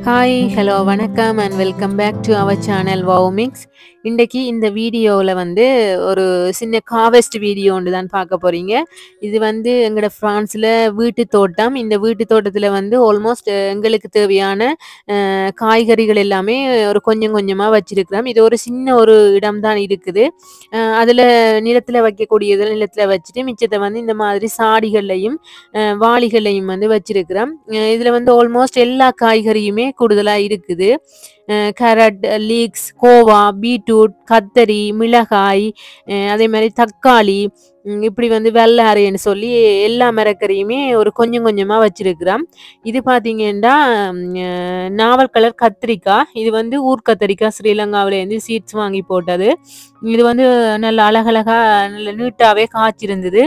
hi hello வணக்கம் and welcome back to our channel வவுமிக்ஸ் இன்றைக்கி இந்த வீடியோவில் வந்து ஒரு சின்ன காவெஸ்ட் வீடியோ ஒன்று தான் பார்க்க போகிறீங்க இது வந்து எங்களோட ஃப்ரான்ஸில் வீட்டு தோட்டம் இந்த வீட்டு தோட்டத்தில் வந்து ஆல்மோஸ்ட் எங்களுக்கு தேவையான அஹ், காய்கறிகள் எல்லாமே ஒரு கொஞ்சம் கொஞ்சமாக வச்சிருக்கிறோம் இது ஒரு சின்ன ஒரு இடம் தான் இருக்குது அதில் நிலத்தில் வைக்கக்கூடியதில் நிலத்தில் வச்சுட்டு மிச்சத்தை வந்து இந்த மாதிரி சாடிகள்லையும் அஹ், வாளிகள்லையும் வந்து வச்சிருக்கிறோம் இதில் வந்து ஆல்மோஸ்ட் எல்லா காய்கறியுமே கூடுதலாக இருக்குது கேரட் லீக்ஸ் கோவா பீட்ரூட் கத்தரி மிளகாய் அஹ் அதே மாதிரி தக்காளி உம் இப்படி வந்து வெள்ளை அரைன்னு சொல்லி எல்லா மரக்கறியுமே ஒரு கொஞ்சம் கொஞ்சமாக வச்சிருக்கிறோம் இது பார்த்தீங்கன்னா உம், அஹ், நாவல் கலர் கத்திரிக்காய் இது வந்து ஊர் கத்திரிக்காய் ஸ்ரீலங்காவிலேருந்து சீட்ஸ் வாங்கி போட்டது இது வந்து நல்ல அழகழகா நல்ல நீட்டாகவே காய்ச்சிருந்தது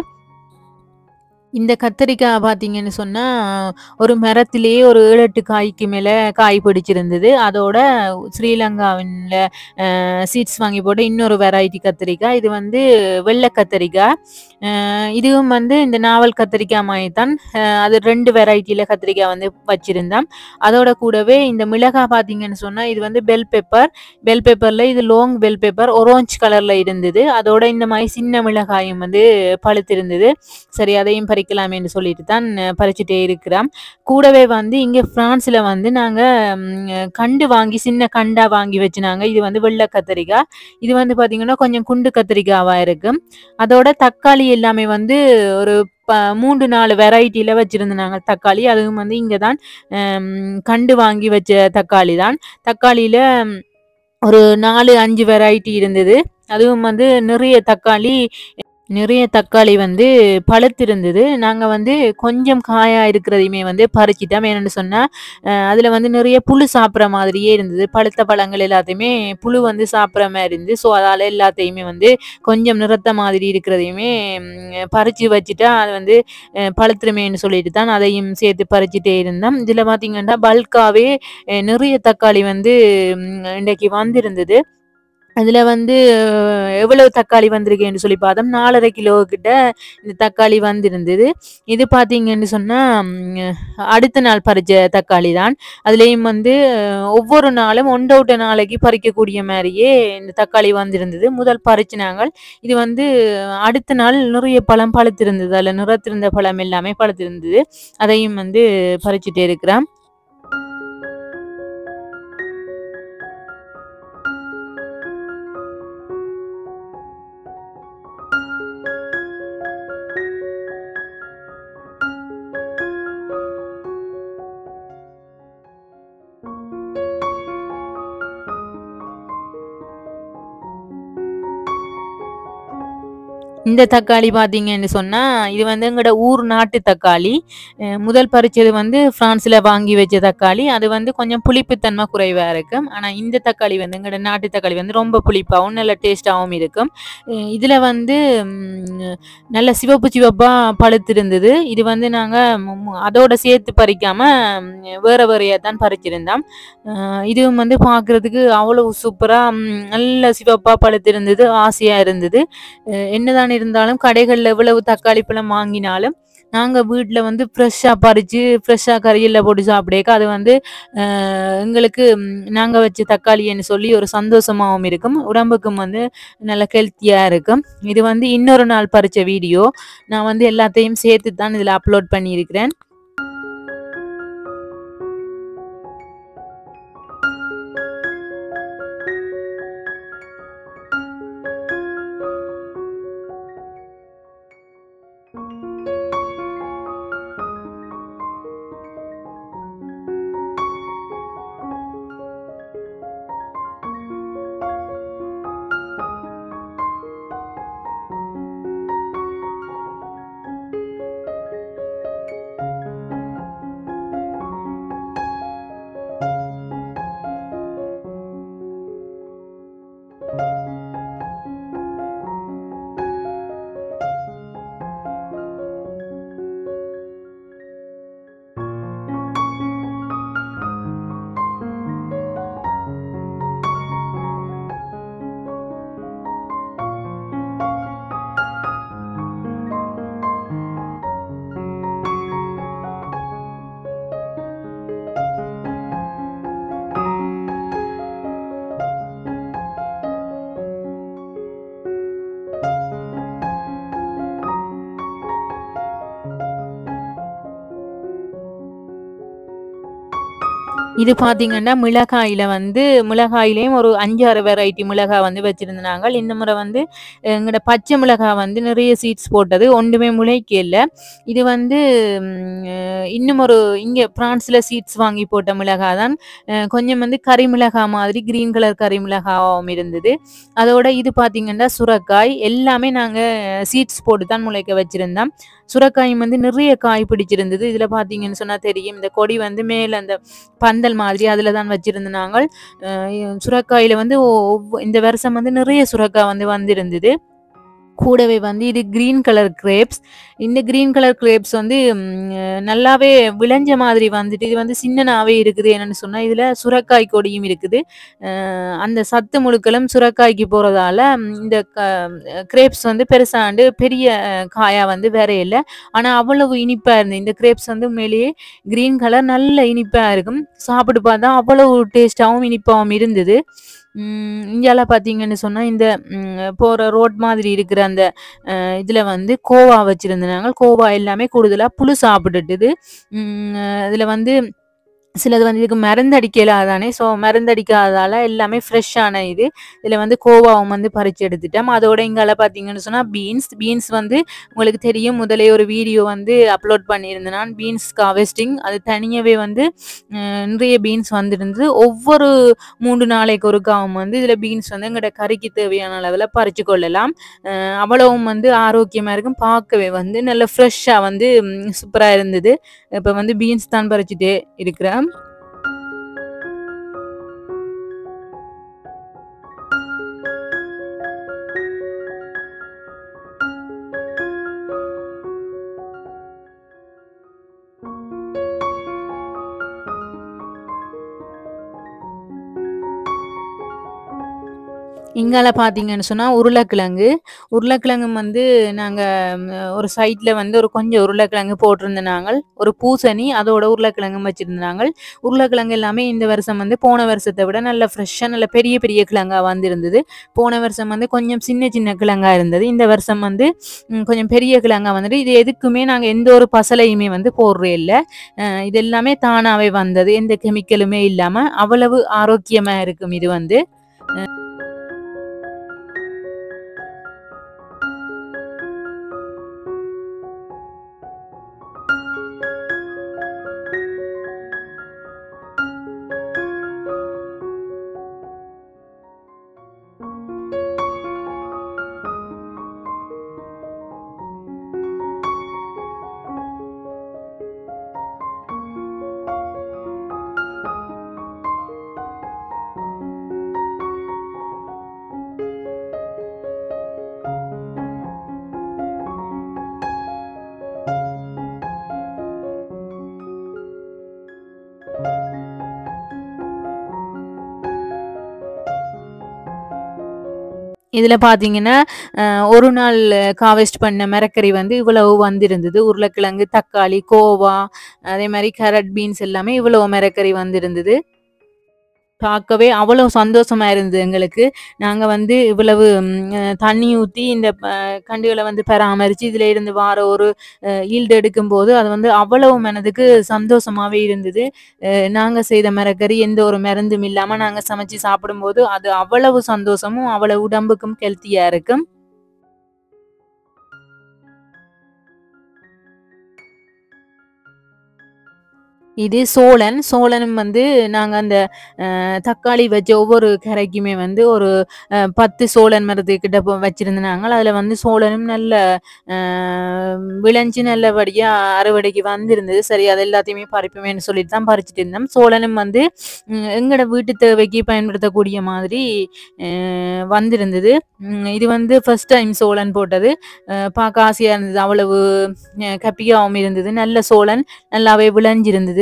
இந்த கத்திரிக்காய் பார்த்தீங்கன்னு சொன்னால் ஒரு மரத்திலேயே ஒரு ஏழு எட்டு காய்க்கு மேலே காய் பிடிச்சிருந்தது அதோட ஸ்ரீலங்காவில் சீட்ஸ் வாங்கி போட்டு இன்னொரு வெரைட்டி கத்திரிக்காய் இது வந்து வெள்ளை கத்திரிக்காய் அஹ் இதுவும் வந்து இந்த நாவல் கத்திரிக்காய் மாதிரி தான் அஹ் அது ரெண்டு வெரைட்டியில் கத்திரிக்காய் வந்து வச்சுருந்தோம் அதோட கூடவே இந்த மிளகாய் பார்த்தீங்கன்னு சொன்னால் இது வந்து பெல் பெப்பர் பெல் பெப்பரில் இது லாங் பெல் பெப்பர் orange கலரில் இருந்தது அதோட இந்த மாதிரி சின்ன மிளகாயும் வந்து பழுத்திருந்தது சரி அதையும் பறிக்கலாமேன்னு சொல்லிட்டு தான் அஹ், பறிச்சுட்டே இருக்கிறோம் கூடவே வந்து இங்கே ஃப்ரான்ஸில் வந்து நாங்கள் கண்டு வாங்கி சின்ன கண்டா வாங்கி வச்சுனாங்க இது வந்து வெள்ளை கத்திரிக்காய் இது வந்து பார்த்திங்கன்னா கொஞ்சம் குண்டு கத்திரிக்காவாக இருக்கும் அதோட தக்காளி எல்லாமே வந்து ஒரு ப மூன்று நாலு வெரைட்டியில் வச்சுருந்தாங்க தக்காளி அதுவும் வந்து இங்கே தான் ஹம், கண்டு வாங்கி வச்ச தக்காளி தான் தக்காளியில் ஒரு நாலு அஞ்சு வெரைட்டி இருந்தது அதுவும் வந்து நிறைய தக்காளி நிறைய தக்காளி வந்து பழுத்திருந்தது நாங்கள் வந்து கொஞ்சம் காயாக இருக்கிறதையுமே வந்து பறிச்சிட்டோம் ஏன்னு சொன்னால் அதில் வந்து நிறைய புழு சாப்பிட்ற மாதிரியே இருந்தது பழுத்த பழங்கள் எல்லாத்தையுமே புழு வந்து சாப்பிட்ற மாதிரி இருந்து ஸோ அதால் எல்லாத்தையுமே வந்து கொஞ்சம் நிறத்த மாதிரி இருக்கிறதையுமே பறித்து வச்சுட்டா அது வந்து அஹ், பழுத்துருமேன்னு சொல்லிட்டு தான் அதையும் சேர்த்து பறிச்சுட்டே இருந்தோம் இதில் பார்த்தீங்கன்னா பல்காகவே நிறைய தக்காளி வந்து ம், இன்றைக்கு வந்திருந்தது அதில் வந்து அஹ், எவ்வளவு தக்காளி வந்திருக்கேன்னு சொல்லி பார்த்தோம் நாலரை கிலோ கிட்ட இந்த தக்காளி வந்திருந்தது இது பார்த்தீங்கன்னு சொன்னால் அடுத்த நாள் பறிச்ச தக்காளி தான் அதுலேயும் வந்து அஹ், ஒவ்வொரு நாளும் ஒன்றவுட்ட நாளைக்கு பறிக்கக்கூடிய மாதிரியே இந்த தக்காளி வந்திருந்தது முதல் பறிச்சினாங்கள் இது வந்து அடுத்த நாள் நிறைய பழம் பழுத்திருந்தது அதில் நிறத்திருந்த பழம் எல்லாமே பழுத்திருந்தது அதையும் வந்து பறிச்சுட்டே இருக்கிறோம் இந்த தக்காளி பார்த்தீங்கன்னு சொன்னால் இது வந்து எங்களோட ஊர் நாட்டு தக்காளி அஹ் முதல் பறிச்சது வந்து ஃப்ரான்ஸில் வாங்கி வச்ச தக்காளி அது வந்து கொஞ்சம் புளிப்புத்தன்மை குறைவாக இருக்கும் ஆனால் இந்த தக்காளி வந்து எங்களோட நாட்டு தக்காளி வந்து ரொம்ப புளிப்பாகவும் நல்ல டேஸ்ட்டாகவும் இருக்கும் இதில் வந்து ம், நல்ல சிவப்பு சிவப்பாக பழுத்திருந்தது இது வந்து நாங்கள் அதோட சேர்த்து பறிக்காமல் வேறு வேறையாக தான் பறிச்சிருந்தோம் அஹ் இதுவும் வந்து பார்க்குறதுக்கு அவ்வளோ சூப்பராக நல்ல சிவப்பாக பழுத்திருந்தது ஆசையாக இருந்தது அஹ் என்னதான் இருந்தாலும் கடைகளில் எவ்வளவு தக்காளி பழம் வாங்கினாலும் நாங்கள் வீட்டில் வந்து ஃப்ரெஷ்ஷாக பறித்து ஃப்ரெஷ்ஷாக கறியில் போட்டு சாப்பிடேக்க அது வந்து அஹ், எங்களுக்கு நாங்கள் வச்ச தக்காளின்னு சொல்லி ஒரு சந்தோஷமாகவும் இருக்கும் உடம்புக்கும் வந்து நல்ல ஹெல்த்தியாக இருக்கும் இது வந்து இன்னொரு நாள் பறித்த வீடியோ நான் வந்து எல்லாத்தையும் சேர்த்து தான் இதில் அப்லோட் பண்ணியிருக்கிறேன் இது பார்த்தீங்கன்னா மிளகாயில வந்து மிளகாயிலையும் ஒரு அஞ்சாறு வெரைட்டி மிளகாய் வந்து வச்சிருந்தாங்க இந்த முறை வந்து எங்களோட பச்சை மிளகாய் வந்து நிறைய சீட்ஸ் போட்டது ஒன்றுமே முளைக்க இல்லை இது வந்து ம், அஹ், இன்னும் ஒரு இங்கே பிரான்ஸில் சீட்ஸ் வாங்கி போட்ட மிளகாய் தான் அஹ், கொஞ்சம் வந்து கறி மிளகாய் மாதிரி கிரீன் கலர் கறி மிளகாவும் இருந்தது அதோட இது பார்த்தீங்கன்னா சுரக்காய் எல்லாமே நாங்கள் சீட்ஸ் போட்டு தான் முளைக்க வச்சிருந்தோம் சுரக்காயும் வந்து நிறைய காய் பிடிச்சிருந்தது இதில் பார்த்தீங்கன்னு சொன்னால் தெரியும் இந்த கொடி வந்து மேலே அந்த பந்தல் மாதிரி அதில் தான் வச்சிருந்தோம் நாங்கள் அஹ் சுரக்காயில வந்து ஒ- ஒவ்வொ- இந்த வருஷம் வந்து நிறைய சுரக்காய் வந்து வந்திருந்தது கூடவே வந்து இது கிரீன் கலர் கிரேப்ஸ் இந்த கிரீன் கலர் கிரேப்ஸ் வந்து ம், அஹ் நல்லாவே விளைஞ்ச மாதிரி வந்துட்டு இது வந்து சின்னனாவே இருக்குது என்னன்னு சொன்னா இதுல சுரக்காய் கொடியும் இருக்குது அஹ் அந்த சத்து முழுக்களும் சுரக்காய்க்கு போறதால ம், இந்த கிரேப்ஸ் வந்து பெருசாண்டு பெரிய அஹ், காயா வந்து வேற இல்லை ஆனா அவ்வளவு இனிப்பா இருந்து இந்த கிரேப்ஸ் வந்து உண்மையிலேயே கிரீன் கலர் நல்ல இனிப்பா இருக்கும் சாப்பிட்டு பார்த்தா அவ்வளவு டேஸ்டாகவும் இனிப்பாகவும் இருந்தது உம் இந்தியாவில் பார்த்தீங்கன்னு சொன்னால் இந்த போகிற ரோட் மாதிரி இருக்கிற அந்த அஹ், இதுல வந்து கோவா வச்சிருந்தாங்க கோவா எல்லாமே கூடுதலாக புழு சாப்பிட்டுட்டுது உம் அஹ், இதுல வந்து சிலது வந்து இதுக்கு மருந்தடிக்கலாதானே ஸோ மருந்தடிக்காததால எல்லாமே ஃப்ரெஷ்ஷான இது இதில் வந்து கோவாவும் வந்து பறிச்சு எடுத்துட்டோம் அதோட இங்கால பார்த்தீங்கன்னு சொன்னால் பீன்ஸ் பீன்ஸ் வந்து உங்களுக்கு தெரியும் முதலே ஒரு வீடியோ வந்து அப்லோட் பண்ணியிருந்தேன் நான் பீன்ஸ் காவெஸ்டிங் அது தனியாகவே வந்து அஹ், நிறைய பீன்ஸ் வந்துருந்தது ஒவ்வொரு மூன்று நாளைக்கு ஒரு காவும் வந்து இதில் பீன்ஸ் வந்து எங்களோட கறிக்கு தேவையான அளவில் பறிச்சு கொள்ளலாம் அஹ், அவ்வளவும் வந்து ஆரோக்கியமாக இருக்கும் பார்க்கவே வந்து நல்ல ஃப்ரெஷ்ஷாக வந்து சூப்பராக இருந்தது இப்போ வந்து பீன்ஸ் தான் பறிச்சுட்டே இருக்கிறேன் இங்கால பார்த்தீங்கன்னு சொன்னால் உருளைக்கிழங்கு உருளைக்கிழங்கு வந்து நாங்கள் ஒரு சைட்டில் வந்து ஒரு கொஞ்சம் உருளைக்கிழங்கு போட்டிருந்தோம் நாங்கள் ஒரு பூசணி அதோட உருளைக்கிழங்கும் வச்சுருந்தாங்க உருளைக்கிழங்கு எல்லாமே இந்த வருஷம் வந்து போன வருஷத்தை விட நல்ல ஃப்ரெஷ்ஷாக நல்ல பெரிய பெரிய கிழங்கா வந்திருந்தது போன வருஷம் வந்து கொஞ்சம் சின்ன சின்ன கிழங்கா இருந்தது இந்த வருஷம் வந்து ம், கொஞ்சம் பெரிய கிழங்கா வந்துட்டு இது எதுக்குமே நாங்கள் எந்த ஒரு பசலையுமே வந்து போடுறே இல்லை இது எல்லாமே தானாகவே வந்தது எந்த கெமிக்கலுமே இல்லாமல் அவ்வளவு ஆரோக்கியமாக இருக்கும் இது வந்து இதில் பார்த்தீங்கன்னா அஹ், ஒரு நாள் காவெஸ்ட் பண்ண மரக்கறி வந்து இவ்வளவு வந்திருந்தது உருளைக்கிழங்கு தக்காளி கோவா அதே மாதிரி கேரட் பீன்ஸ் எல்லாமே இவ்வளவு மரக்கறி வந்திருந்தது பார்க்கவே அவ்வளோ சந்தோஷமா இருந்தது எங்களுக்கு நாங்கள் வந்து இவ்வளவு ம், அஹ், தண்ணி ஊற்றி இந்த அஹ், கண்டுகளை வந்து பராமரித்து இதில் இருந்து வார ஒரு ஈல்டு எடுக்கும்போது அது வந்து அவ்வளவு மனதுக்கு சந்தோஷமாவே இருந்தது நாங்கள் செய்த மரக்கறி எந்த ஒரு மருந்தும் இல்லாமல் நாங்கள் சமைச்சு சாப்பிடும்போது அது அவ்வளவு சந்தோஷமும் அவ்வளவு உடம்புக்கும் ஹெல்த்தியாக இருக்கும் இது சோளன் சோளனும் வந்து நாங்கள் அந்த அஹ், தக்காளி வச்ச ஒவ்வொரு கரைக்குமே வந்து ஒரு அஹ், பத்து சோளன் மரத்துக்கிட்ட போ- வச்சிருந்தாங்க அதில் வந்து சோளனும் நல்ல அஹ், விளைஞ்சு நல்லபடியாக அறுவடைக்கு வந்திருந்தது சரி அது எல்லாத்தையுமே பறிப்போமேன்னு சொல்லிட்டு தான் பறிச்சுட்டு இருந்தோம் சோளனும் வந்து ம், எங்களோட வீட்டு தேவைக்கு பயன்படுத்தக்கூடிய மாதிரி அஹ், வந்திருந்தது ம், இது வந்து ஃபர்ஸ்ட் டைம் சோளன் போட்டது அஹ், பார்க்க ஆசையாக இருந்தது அவ்வளவு அஹ், கப்பியாகவும் இருந்தது நல்ல சோளன் நல்லாவே விளைஞ்சிருந்தது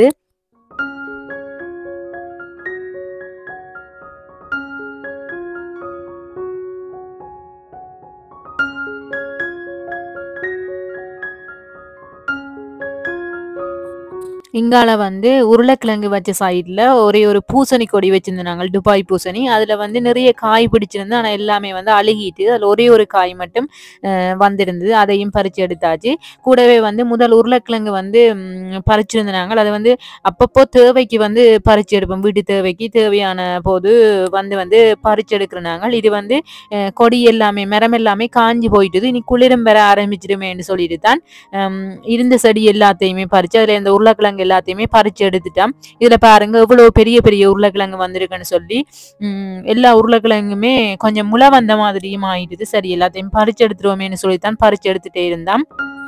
இங்கால வந்து உருளைக்கிழங்கு வச்ச சைடில் ஒரே ஒரு பூசணி கொடி வச்சிருந்தாங்க துபாய் பூசணி அதில் வந்து நிறைய காய் பிடிச்சிருந்து ஆனால் எல்லாமே வந்து அழுகிட்டு அதில் ஒரே ஒரு காய் மட்டும் அஹ், வந்திருந்தது அதையும் பறித்து எடுத்தாச்சு கூடவே வந்து முதல் உருளைக்கிழங்கு வந்து ம், பறிச்சிருந்தாங்க அதை வந்து அப்பப்போ தேவைக்கு வந்து பறிச்சு எடுப்போம் வீட்டு தேவைக்கு தேவையான போது வந்து வந்து பறிச்சு எடுக்கிறனாங்க இது வந்து அஹ், கொடி எல்லாமே மரம் எல்லாமே காஞ்சி போயிட்டுது இனி குளிரும் பெற ஆரம்பிச்சிடுமேன்னு சொல்லிட்டு தான் ஹம், இருந்த செடி எல்லாத்தையுமே பறிச்சு அதுல இந்த உருளைக்கிழங்கு எல்லாத்தையுமே பறிச்சு எடுத்துட்டோம் இதுல பாருங்க எவ்வளவு பெரிய பெரிய உருளைக்கிழங்கு வந்திருக்குன்னு சொல்லி உம், எல்லா உருளைக்கிழங்குமே கொஞ்சம் முளை வந்த மாதிரியும் ஆயிடுது சரி எல்லாத்தையும் பறிச்சு எடுத்துருவோமேன்னு சொல்லித்தான் பறிச்சு எடுத்துட்டே இருந்தோம்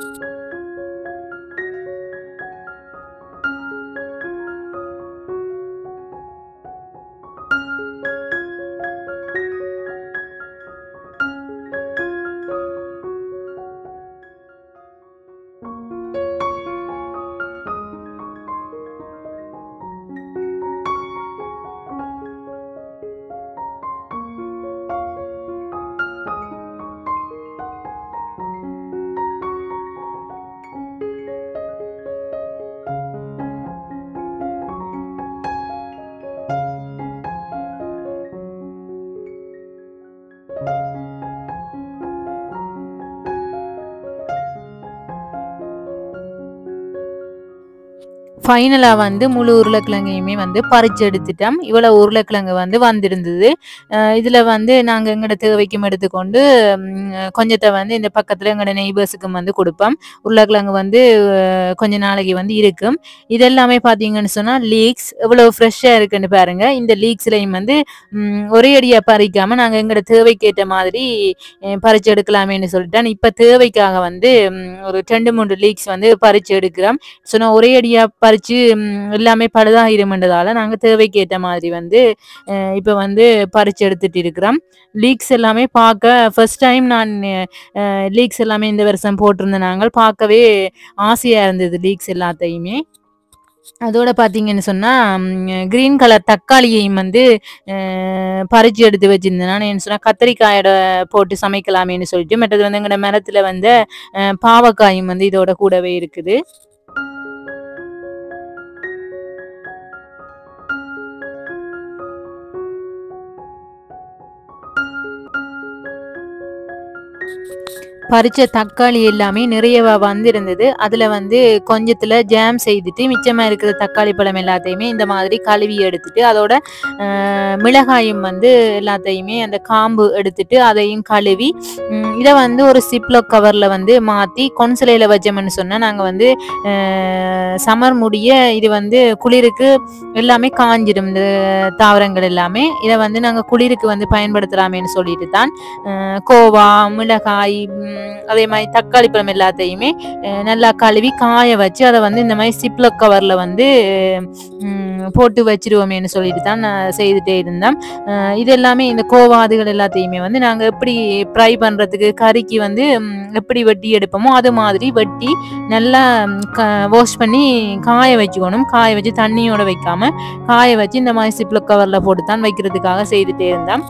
ஃபைனலாக வந்து முழு உருளைக்கிழங்கையுமே வந்து பறிச்சு எடுத்துட்டோம் இவ்வளோ உருளைக்கிழங்கு வந்து வந்திருந்தது இதில் வந்து நாங்கள் எங்களோட தேவைக்கும் எடுத்துக்கொண்டு ம், கொஞ்சத்தை வந்து இந்த பக்கத்தில் எங்களோட நெய்பர்ஸுக்கும் வந்து கொடுப்போம் உருளைக்கிழங்கு வந்து அஹ், கொஞ்ச நாளைக்கு வந்து இருக்கும் இதெல்லாமே பார்த்தீங்கன்னு சொன்னால் லீக்ஸ் எவ்வளோ ஃப்ரெஷ்ஷாக இருக்குன்னு பாருங்க இந்த லீக்ஸ்லையும் வந்து ம், ஒரே அடியாக பறிக்காமல் நாங்கள் எங்களோட தேவைக்கேற்ற மாதிரி அஹ், பறிச்சு எடுக்கலாமேன்னு சொல்லிட்டேன் இப்போ தேவைக்காக வந்து ம், ஒரு ரெண்டு மூணு லீக்ஸ் வந்து பறிச்சு எடுக்கிறோம் சொன்ன ஒரே அடியாக பறித்து எல்லாமே பழுதாகிருமென்றதால நாங்கள் தேவைக்கு ஏற்ற மாதிரி வந்து இப்போ வந்து பறிச்சு எடுத்துட்டு இருக்கிறோம் லீக்ஸ் எல்லாமே பார்க்க ஃபர்ஸ்ட் டைம் நான் லீக்ஸ் எல்லாமே இந்த வருஷம் போட்டிருந்தேன் நாங்கள் பார்க்கவே ஆசையாக இருந்தது லீக்ஸ் எல்லாத்தையுமே அதோட பார்த்தீங்கன்னு சொன்னால் க்ரீன் கலர் தக்காளியையும் வந்து அஹ், பறிச்சு எடுத்து வச்சிருந்தேன் நான் என்ன சொன்னால் கத்திரிக்காயோட போட்டு சமைக்கலாமேன்னு சொல்லிட்டு மற்றது வந்து எங்களோட மரத்தில் வந்து அஹ், பாவக்காயும் வந்து இதோட கூடவே இருக்குது பறிச்ச தக்காளி எல்லாமே நிறையவா வந்திருந்தது அதில் வந்து கொஞ்சத்தில் ஜாம் செய்துட்டு மிச்சமாக இருக்கிற தக்காளி பழம் எல்லாத்தையுமே இந்த மாதிரி கழுவி எடுத்துட்டு அதோட அஹ், மிளகாயும் வந்து எல்லாத்தையுமே அந்த காம்பு எடுத்துட்டு அதையும் கழுவி ம், இதை வந்து ஒரு சிப்லோ கவரில் வந்து மாற்றி கொன்சிலையில் வச்சோம்னு சொன்னால் நாங்கள் வந்து சமர் முடிய இது வந்து குளிருக்கு எல்லாமே காஞ்சிடும் இந்த தாவரங்கள் எல்லாமே இதை வந்து நாங்கள் குளிருக்கு வந்து பயன்படுத்தலாமேன்னு சொல்லிட்டு தான் அஹ், கோவா மிளகாய் ம், அதே மாதிரி தக்காளி பழம் எல்லாத்தையுமே அஹ், நல்லா கழுவி காய வச்சு அதை வந்து இந்த மாதிரி சிப்லோ கவரில் வந்து ம், போட்டு வச்சிருவோமேன்னு சொல்லிட்டு தான் நான் செய்துட்டே இருந்தேன் அஹ், இது எல்லாமே இந்த கோவா அதுகள் எல்லாத்தையுமே வந்து நாங்கள் எப்படி ஃப்ரை பண்ணுறதுக்கு கறிக்கு வந்து ம், எப்படி வெட்டி எடுப்போமோ அது மாதிரி வெட்டி நல்லா வாஷ் பண்ணி காய வச்சுக்கணும் காய வச்சு தண்ணியோட வைக்காம காய வச்சு இந்த மாதிரி சிப்லோ கவரில் போட்டு தான் வைக்கிறதுக்காக செய்துட்டே இருந்தேன்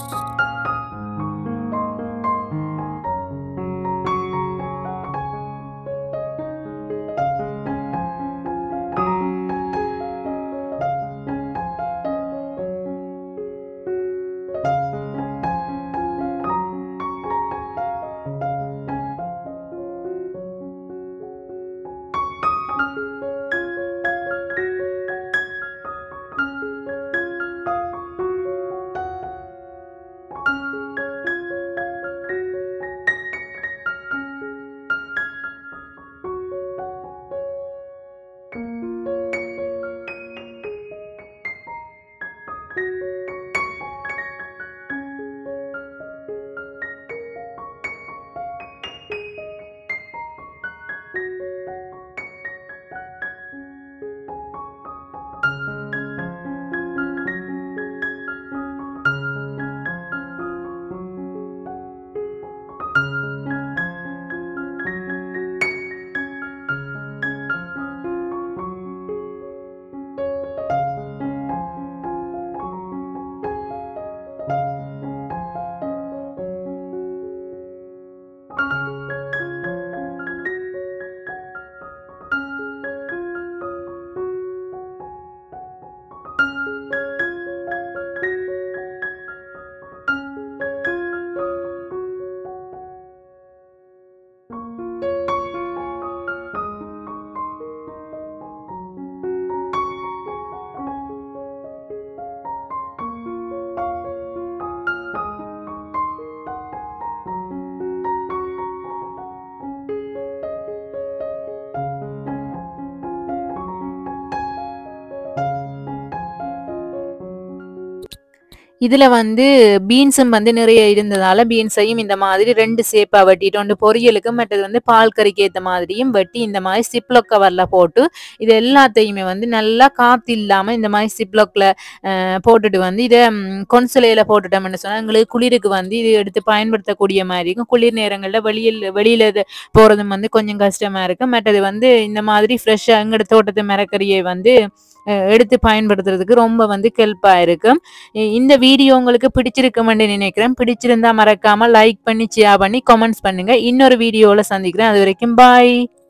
இதுல வந்து பீன்ஸும் வந்து நிறைய இருந்ததால பீன்ஸையும் இந்த மாதிரி ரெண்டு சேப்பா வெட்டிட்டு ஒன்று பொரியலுக்கு மற்றது வந்து பால் கறிக்கு ஏற்ற மாதிரியும் வெட்டி இந்த மாதிரி சிப்லொக் கவர்ல போட்டு இது எல்லாத்தையுமே வந்து நல்லா காத்து இல்லாம இந்த மாதிரி சிப்லொக்ல போட்டுட்டு வந்து இதை கொன்சுலையில போட்டுட்டோம்னு சொன்னா எங்களுக்கு குளிருக்கு வந்து இது எடுத்து பயன்படுத்தக்கூடிய மாதிரி இருக்கும் குளிர் நேரங்கள்ல வெளியில் வெளியில இது போறதும் வந்து கொஞ்சம் கஷ்டமா இருக்கு மற்றது வந்து இந்த மாதிரி ஃப்ரெஷ்ஷா எங்களோட தோட்டத்து மரக்கறியை வந்து அஹ், எடுத்து பயன்படுத்துறதுக்கு ரொம்ப வந்து ஹெல்ப்பா இருக்கும் இ- இந்த வீடியோ உங்களுக்கு பிடிச்சிருக்குமென்னு நினைக்கிறேன் பிடிச்சிருந்தா மறக்காம லைக் பண்ணி ஷேர் பண்ணி கமெண்ட்ஸ் பண்ணுங்க இன்னொரு வீடியோல சந்திக்கிறேன் அது வரைக்கும் பாய்